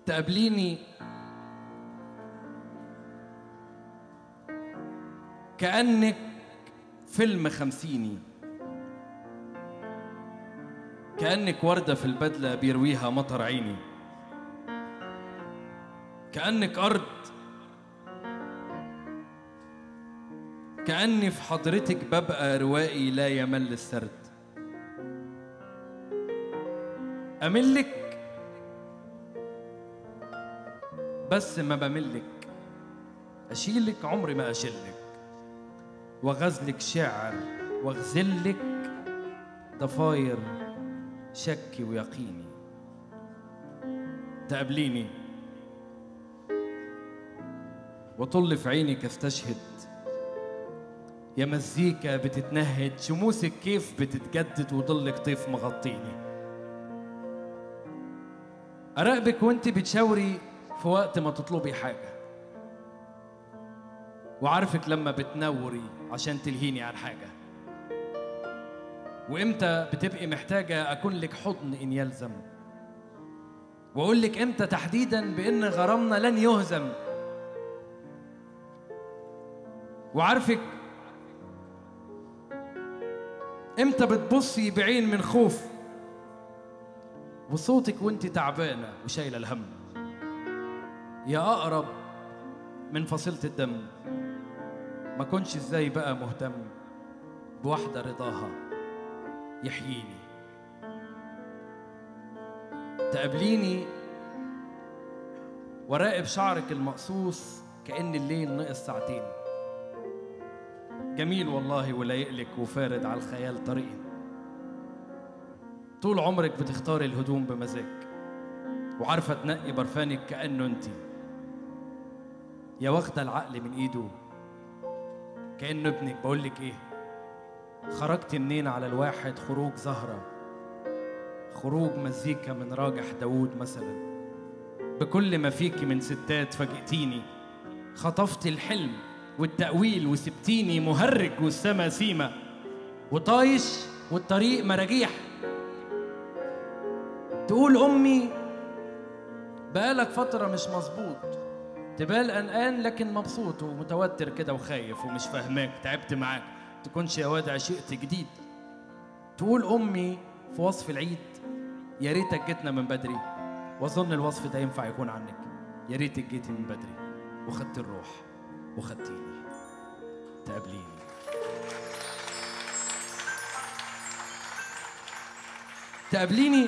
تقابليني كأنك فيلم خمسيني كأنك وردة في البدلة بيرويها مطر عيني كأنك أرض كأني في حضرتك ببقى روائي لا يمل السرد أملك بس ما بملك أشيلك عمري ما أشلك وغزلك شعر واغزلك ضفاير شكي ويقيني تقابليني وطل في عينك استشهد يا مزيكا بتتنهد شموسك كيف بتتجدد وضلك طيف مغطيني أراقبك وانت بتشاوري في وقت ما تطلبي حاجة وعارفك لما بتنوري عشان تلهيني عن حاجة وامتى بتبقي محتاجة أكون لك حضن إن يلزم وأقول لك امتى تحديدا بإن غرامنا لن يهزم وعارفك امتى بتبصي بعين من خوف وصوتك وانت تعبانه وشايله الهم يا اقرب من فصيله الدم ما كنش ازاي بقى مهتم بواحده رضاها يحييني تقابليني وراقب شعرك المقصوص كأن الليل نقص ساعتين جميل والله ولايقلك وفارد على الخيال طريقي طول عمرك بتختاري الهدوم بمزاج وعارفة تنقي برفانك كأنه انت يا واخدة العقل من ايده كأنه ابنك بقولك ايه خرجت منين على الواحد خروج زهرة خروج مزيكا من راجح داوود مثلا بكل ما فيكي من ستات فاجئتيني خطفت الحلم والتأويل وسبتيني مهرج والسما سيمة وطايش والطريق مراجيح تقول أمي بقالك فترة مش مظبوط تبال قلقان لكن مبسوط ومتوتر كده وخايف ومش فاهماك تعبت معاك تكونش يا واد عشقت جديد تقول أمي في وصف العيد يا ريتك جيتنا من بدري وأظن الوصف ده ينفع يكون عنك يا ريتك جيتي من بدري وخدت الروح وخدتيني تقابليني تقابليني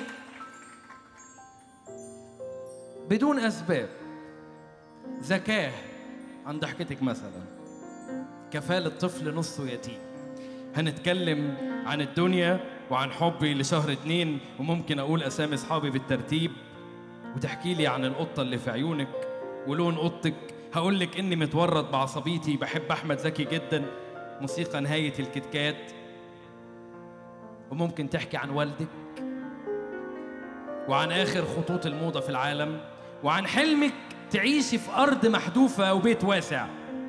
بدون أسباب ذكاء عن ضحكتك مثلا كفالة طفل نصه يتيم هنتكلم عن الدنيا وعن حبي لشهر اتنين وممكن أقول أسامي أصحابي بالترتيب وتحكي لي عن القطة اللي في عيونك ولون أوضتك هقول لك إني متورط بعصبيتي بحب أحمد زكي جدا موسيقى نهاية الكتكات وممكن تحكي عن والدك وعن آخر خطوط الموضة في العالم وعن حلمك تعيشي في أرض محذوفة أو بيت واسع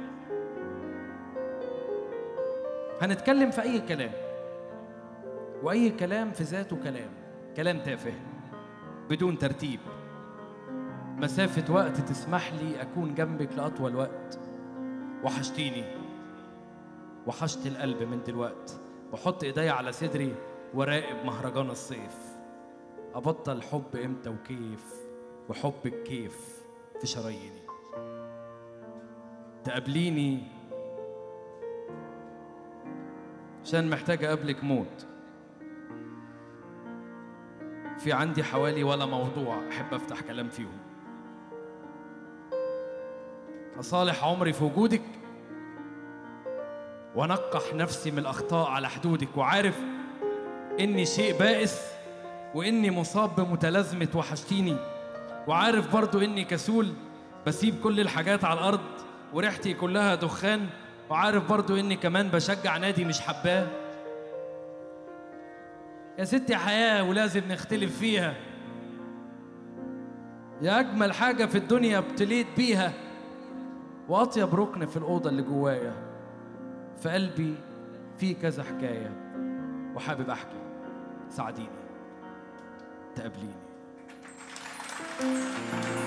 هنتكلم في أي كلام وأي كلام في ذاته كلام كلام تافه بدون ترتيب مسافة وقت تسمح لي أكون جنبك لأطول وقت وحشتيني وحشت القلب من دلوقت بحط إيديا على صدري وراقب مهرجان الصيف أبطل حب إمتى وكيف وحبك كيف في شراييني تقابليني عشان محتاجة أقابلك موت في عندي حوالي ولا موضوع أحب أفتح كلام فيهم أصالح عمري في وجودك وأنقح نفسي من الأخطاء على حدودك وعارف إني شيء بائس وإني مصاب بمتلازمة وحشتيني وعارف برضو إني كسول بسيب كل الحاجات على الأرض وريحتي كلها دخان وعارف برضو إني كمان بشجع نادي مش حباه يا ستي حياة ولازم نختلف فيها يا أجمل حاجة في الدنيا ابتليت بيها وأطيب ركن في الأوضة اللي جوايا في قلبي في كذا حكاية وحابب أحكي ساعديني تقابليني